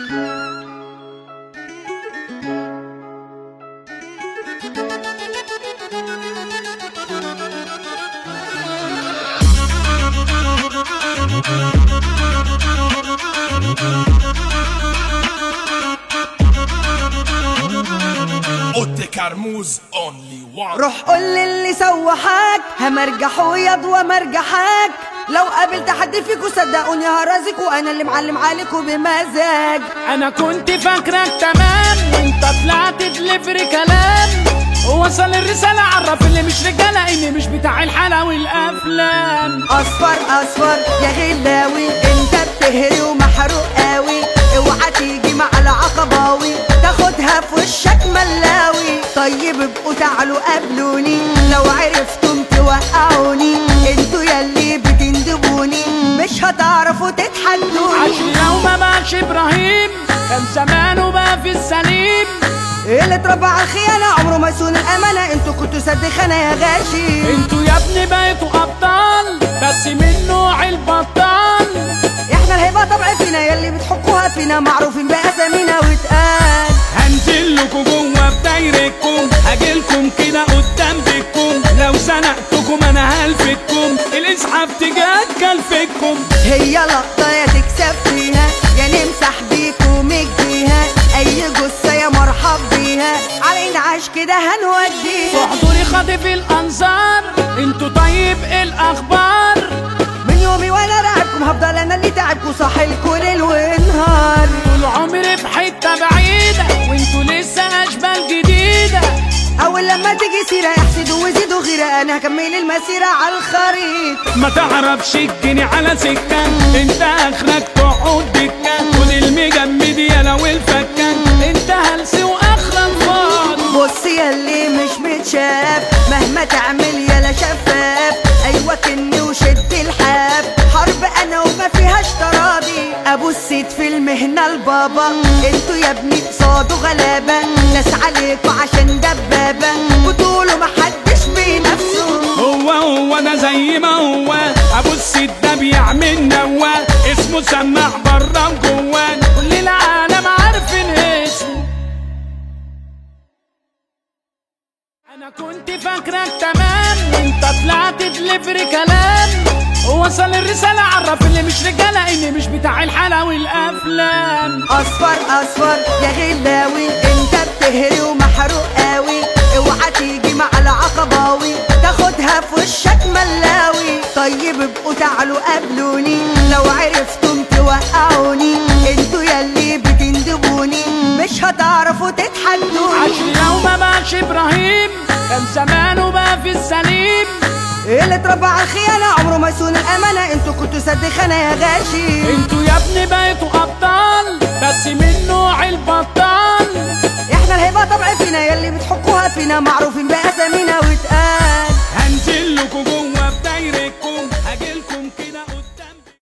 اوتي كرموز اونلي وان روح قول للي سوحك همرجح ويض ومرجحك لو قابلت حد فيكو صدقوني هرازك وانا اللي معلم عليكوا بمزاج انا كنت فاكرك تمام وانت طلعت تلفري كلام وصل الرسالة عرف اللي مش رجالة اني مش بتاع الحلا والافلام اصفر اصفر يا غلاوي انت بتهري ومحروق قوي اوعى تيجي مع العقباوي تاخدها في وشك ملاوي طيب ابقوا تعالوا قابلوني لو عرفتم توقعوني انتوا ياللي بتندبوني مش هتعرفوا تتحدوني عشان لو ما بقاش ابراهيم كان زمانه بقى في السليم اللي اتربى على الخيانة عمره ما يسون الأمانة انتوا كنتوا سد خانة يا غاشي انتوا يا ابني بقيتوا ابطال بس من نوع البطال احنا الهيبة طبع فينا ياللي بتحكوها فينا معروفين بأسامينا واتقال هنزل لكم جوه بدايرتكم هاجيلكم كده قدام بيتكم لو زنقتكم انا هلفكم الاسعاف تجاكل فيكم هي لقطة يا تكسب فيها يا نمسح بيكم الجيها أي جثة يا مرحب بيها على انعاش كده هنوديها في حضوري خاطف الانظار انتوا طيب إيه الاخبار من يومي وانا راعبكم هفضل انا اللي تعبكم صاحي الكل ونهار طول عمري في حته بعيده وانتوا لسه اشبال جديده اول لما تيجي سيرة يحسدوا ويزيدوا غيرة انا هكمل المسيرة على الخريطة ما تعرفش الجني على سكه انت اخرك تقعد دكه كل المجمد يا لو الفكه انت هلس واخرك فاضي بص ياللي مش متشاف مهما تعمل يالا شفاف ايوه كني وشد الحاف حرب انا وما فيهاش تراضي ابو السيد في المهنه البابا انتوا يا ابني قصاده غلابه ناس عليكوا عشان دبابه بتقولوا محدش بنفسه هو هو ده زي ما هو ابو السيد ده بيعمل نوا اسمه سماع بره وجوه كل العالم عارفين اسمه انا كنت فاكرك تمام وانت طلعت تلفري كلام وصل الرسالة عرف اللي مش رجالة اني مش بتاع الحلا والافلام اصفر اصفر يا غلاوي انت بتهري ومحروق قوي اوعى تيجي مع العقباوي تاخدها في وشك ملاوي طيب ابقوا تعالوا قابلوني لو عرفتم توقعوني انتوا ياللي بتندبوني مش هتعرفوا تتحدوني عشان لو ما بقاش ابراهيم كان زمانه بقى في السليم اللي اتربى على الخيانة عمره ما يسون الأمانة انتوا كنتوا سد خانة يا غاشي انتوا يا ابني بقيتوا ابطال بس من نوع البطال احنا الهيبة طبع فينا ياللي بتحكوها فينا معروفين بأسامينا